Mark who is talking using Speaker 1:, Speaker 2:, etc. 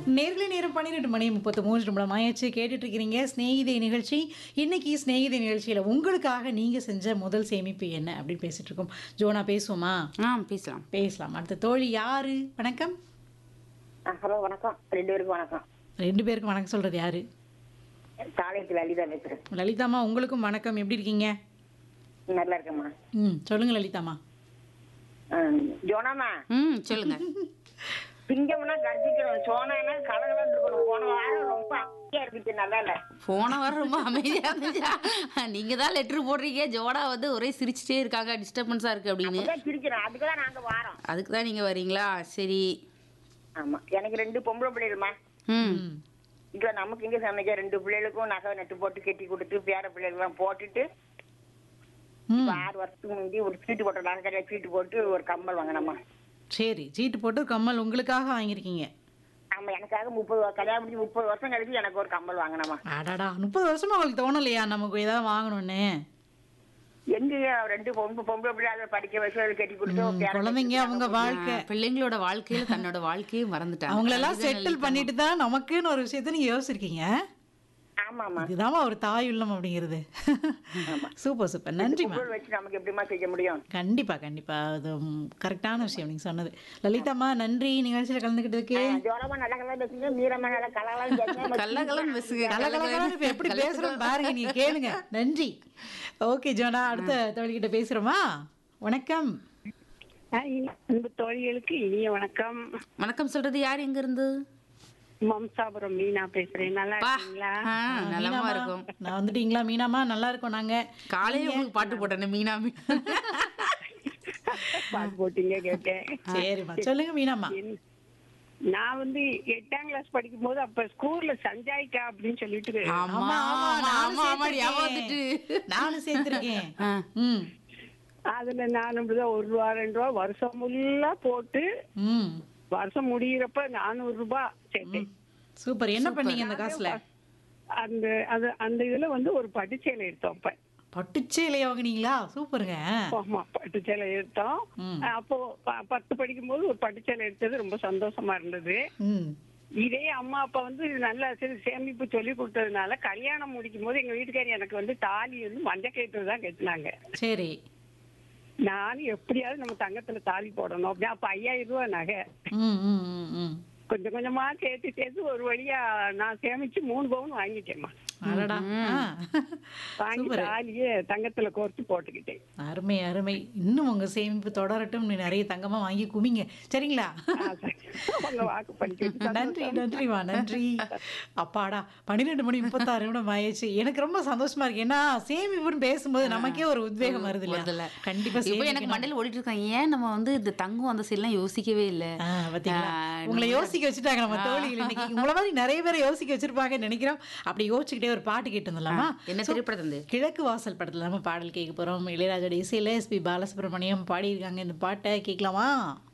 Speaker 1: நேர்களை நேரம் பன்னிரெண்டு மணி முப்பத்து மூன்று நிமிடம் ஆயிடுச்சு கேட்டுட்டு இருக்கிறீங்க ஸ்நேகிதை நிகழ்ச்சி இன்னைக்கு ஸ்நேகிதை நிகழ்ச்சியில் உங்களுக்காக நீங்கள் செஞ்ச முதல் சேமிப்பு என்ன அப்படின்னு பேசிட்டு இருக்கோம் ஜோனா பேசுவோமா
Speaker 2: ஆ பேசலாம்
Speaker 1: பேசலாம் அடுத்த தோழி யாரு வணக்கம்
Speaker 3: ஆ ஹலோ வணக்கம் ரெண்டு பேருக்கும் வணக்கம்
Speaker 1: ரெண்டு பேருக்கும் வணக்கம் சொல்றது யாரு
Speaker 3: காலேஜ் லலிதா பேசுறேன்
Speaker 1: லலிதாம்மா உங்களுக்கும் வணக்கம் எப்படி இருக்கீங்க
Speaker 3: நல்லா இருக்கேம்மா
Speaker 1: ம் சொல்லுங்க லலிதாம்மா
Speaker 3: ஆ, ஜோனாம்மா
Speaker 2: ம் சொல்லுங்க
Speaker 3: சிங்கம்னா கர்ஜிக்கணும் சோனானா கலகலன்னு இருக்கணும் போன வாரம் ரொம்ப அமைதியா இருந்துச்சு நல்லா இல்ல
Speaker 2: போன வாரம் ரொம்ப அமைதியா இருந்துச்சா நீங்க தான் லெட்டர் போடுறீங்க ஜோடா வந்து ஒரே சிரிச்சிட்டே இருக்காங்க டிஸ்டர்பன்ஸா இருக்கு அப்படின்னு
Speaker 3: அதான் சிரிக்கிறோம் அதுக்கு தான் நாங்க வாரோம்
Speaker 2: அதுக்கு தான் நீங்க வரீங்களா சரி
Speaker 3: ஆமா எனக்கு ரெண்டு பொம்பளை பிள்ளைகளுமா
Speaker 2: ம்
Speaker 1: ம்
Speaker 3: இங்க நமக்கு இங்க சமைக்க ரெண்டு பிள்ளைகளுக்கும் நகை நட்டு போட்டு கட்டி கொடுத்து பேர பிள்ளைகளுக்கெல்லாம் போட்டுட்டு
Speaker 1: ம்
Speaker 3: இப்ப ஆறு வருஷத்துக்கு முந்தி ஒரு சீட்டு போட்டோம் நகை கடையில சீட்டு போட்டு ஒரு கம்மல் வாங்கினோம்மா
Speaker 1: சரி சீட்டு போட்டு கம்மல் உங்களுக்காக வாங்கியிருக்கீங்க
Speaker 3: ஆமா எனக்காக முப்பது வ- கல்யாணம் முடிஞ்சு முப்பது வருஷம் கழிச்சு எனக்கு ஒரு கம்மல் வாங்கினோம்மா
Speaker 1: அடாடா முப்பது வருஷமா உங்களுக்கு தோணலையா நமக்கு ஏதாவது வாங்கணும்னு
Speaker 3: எங்க ரெண்டு பொம்பளை பொம்பளை பிள்ளை அதை படிக்க வச்சு அதை கட்டி கொடுத்து
Speaker 1: ம்,
Speaker 3: பேர
Speaker 1: குழந்தைங்க அவங்க வாழ்க்கை
Speaker 2: ஆ, பிள்ளைங்களோட வாழ்க்கையில தன்னோட வாழ்க்கையை மறந்துட்டாங்க
Speaker 1: அவங்களெல்லாம்
Speaker 2: அதுதான்
Speaker 1: செட்டில்
Speaker 2: லலிதா.
Speaker 1: பண்ணிட்டு தான் நமக்குன்னு ஒரு விஷயத்த நீங்க யோசிச்சிருக்கீங்க
Speaker 3: ஆமா ஆமா
Speaker 1: இதுதாம்மா ஒரு தாய் உள்ளம் அப்படிங்கிறது சூப்பர் சூப்பர் நன்றிம்மா
Speaker 3: பொருள் வச்சு நமக்கு எப்படிமா செய்ய முடியும்
Speaker 1: கண்டிப்பா கண்டிப்பா அது கரெக்டான விஷயம் நீங்க சொன்னது லலிதாம்மா நன்றி நிகழ்ச்சியில கலந்துக்கிட்டதுக்கு
Speaker 3: ஜோரமா நல்ல கலர் பேசுங்க மீரமா நல்ல கலகலாம் பேசுங்க
Speaker 2: கல்லகலன்னு பேசுங்க
Speaker 1: கலகலகலன்னு இப்ப எப்படி பேசுறோம் பாருங்க நீங்க கேளுங்க நன்றி ஓகே ஜோனா அடுத்த தோழிகிட்ட பேசுறோமா வணக்கம்
Speaker 4: அன்பு தோழிகளுக்கு இனிய வணக்கம்
Speaker 2: வணக்கம் சொல்றது யார் எங்க இருந்து
Speaker 4: மம்சாபுரம் மீனா பேசுறேன் நல்லா
Speaker 2: பா
Speaker 4: இருக்கீங்களா
Speaker 2: ஆ, நலமா
Speaker 1: மீனாம்மா,
Speaker 2: இருக்கும்
Speaker 1: நான் வந்துட்டீங்களா மீனாமா நல்லா இருக்கோம் நாங்க
Speaker 2: காலையில உங்களுக்கு பாட்டு போட்டேன் மீனா மீனா
Speaker 4: பாட்டு போட்டீங்க கேட்டேன்
Speaker 1: சரிம்மா சொல்லுங்க மீனாமா
Speaker 4: என்- நான் வந்து எட்டாம் கிளாஸ் படிக்கும் போது அப்ப ஸ்கூல்ல சஞ்சாய்க்கா அப்படின்னு சொல்லிட்டு
Speaker 2: ஆமா
Speaker 1: ஆமா, ஆமா,
Speaker 2: ஆமா
Speaker 1: நானும்
Speaker 2: ஆமா ஆமா ஞாபகம்
Speaker 1: சேர்த்திருக்கேன்.
Speaker 2: வந்துட்டு
Speaker 1: நானும் சேர்த்திருக்கேன்
Speaker 2: ஆ.
Speaker 1: ம்
Speaker 4: அதுல நான் இப்படிதான் ஒரு ரூபா ரெண்டு ரூபா வருஷம் ஃபுல்லா போட்டு
Speaker 1: ம்
Speaker 4: வருஷம் முடியிறப்ப நானூறு ரூபாய் சேர்த்தேன்
Speaker 1: சூப்பர் என்ன பண்ணீங்க அந்த காசுல
Speaker 4: அந்த அது அந்த இதுல வந்து ஒரு பட்டுச்சேலை எடுத்தோம் அப்ப
Speaker 1: பட்டுச்சேலைய வாங்குனீங்களா சூப்பருங்க
Speaker 4: ஆமா பட்டுச்சேலை எடுத்தோம்
Speaker 1: ம்.
Speaker 4: அப்போ ப- பத்து படிக்கும் போது ஒரு பட்டுச்சேலை எடுத்தது ரொம்ப சந்தோஷமா இருந்தது
Speaker 1: ம்
Speaker 4: இதே அம்மா அப்பா வந்து நல்ல சரி சேமிப்பு சொல்லி கொடுத்ததுனால கல்யாணம் முடிக்கும் போது எங்க வீட்டுக்காரி எனக்கு வந்து தாலி வந்து மஞ்சள் கயிற்று தான் கட்டினாங்க
Speaker 1: சரி
Speaker 4: நானும் எப்படியாவது நம்ம தங்கத்துல தாலி போடணும் அப்படி அப்ப ஐயாயிரம் ரூபாய் நகை
Speaker 1: ம் ம் ம் ம்
Speaker 4: கொஞ்சம் கொஞ்சமா சேர்த்து சேர்த்து ஒரு வழியா நான் சேமிச்சு மூணு பவுன் வாங்கிட்டேம்மா
Speaker 1: அடடா ஆ.
Speaker 4: வாங்கி
Speaker 1: சூப்பர்
Speaker 4: தாலியே தங்கத்துல கோர்த்து போட்டுக்கிட்டேன்
Speaker 1: அருமை அருமை இன்னும் உங்க சேமிப்பு தொடரட்டும் நீ நிறைய தங்கமா வாங்கி குமிங்க சரிங்களா
Speaker 4: உங்க வாக்கு படிக்க
Speaker 1: நன்றி நன்றிமா நன்றி அப்பாடா பன்னிரெண்டு மணி முப்பத்தாறு நிமிடம் ஆயிடுச்சு எனக்கு ரொம்ப சந்தோஷமா இருக்கு ஏன்னா சேமிப்புன்னு பேசும்போது நமக்கே ஒரு உத்வேகம் வருது
Speaker 2: வருதுல்ல.
Speaker 1: இல்ல கண்டிப்பா
Speaker 2: இப்போ எனக்கு
Speaker 1: சேமிக்கணும்.
Speaker 2: மண்டையில ஓடிட்டு இருக்காங்க ஏன் நம்ம வந்து இந்த தங்கம் அந்த சைட்லாம் யோசிக்கவே இல்லை
Speaker 1: ஆ, பாத்தீங்களா
Speaker 2: ஆ,
Speaker 1: உங்களை
Speaker 2: நம்ம-
Speaker 1: யோசிக்க வச்சுட்டாங்க நம்ம தோழிகள் இன்னைக்கு உங்களை மாதிரி நிறைய பேரை யோசிக்க வச்சிருப்பாங்கன்னு நினைக்கிறோம் அப்படி யோசிச்சுக்கிட்டே ஒரு பாட்டு கேட்டு வந்துடலாமா
Speaker 2: என்ன திரைப்படம் இது?
Speaker 1: கிழக்கு வாசல் படத்துல நம்ம பாடல் கேட்க போறோம் இளையராஜோட இசையில எஸ்பி பாலசுப்ரமணியம் பாடியிருக்காங்க இந்த பாட்டை கேட்கலாமா